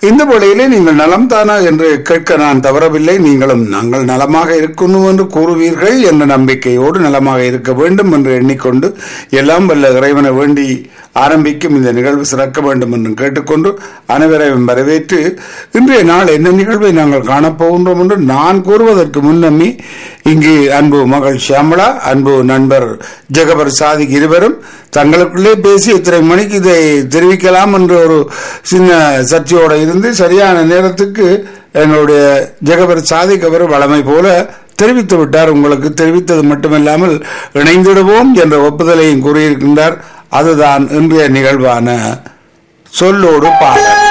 இந்த வேளையிலே நீங்கள் நலம் தானா என்று கேட்க நான் தவறவில்லை நீங்களும் நாங்கள் நலமாக இருக்கணும் என்று கூறுவீர்கள் என்ற நம்பிக்கையோடு நலமாக இருக்க வேண்டும் என்று எண்ணிக்கொண்டு எல்லாம் வல்ல இறைவனை வேண்டி ஆரம்பிக்கும் இந்த நிகழ்வு சிறக்க வேண்டும் என்று கேட்டுக்கொண்டு அனைவரையும் வரவேற்று இன்றைய நாள் என்ன நிகழ்வை நாங்கள் காணப்போகின்றோம் என்று நான் கூறுவதற்கு முன்னமே இங்கு அன்பு மகள் ஷியாமளா அன்பு நண்பர் ஜெகபர் சாதிக் இருவரும் தங்களுக்குள்ளே பேசி இத்தனை மணிக்கு இதை தெரிவிக்கலாம் என்ற ஒரு சின்ன சர்ச்சையோடு இருந்து சரியான நேரத்துக்கு எங்களுடைய ஜெகபர் சாதிக் அவர் வளமை போல தெரிவித்து விட்டார் உங்களுக்கு தெரிவித்தது மட்டுமில்லாமல் இணைந்திடுவோம் என்ற ஒப்புதலையும் கூறியிருக்கின்றார் அதுதான் இன்றைய நிகழ்வான சொல்லோடு பாடல்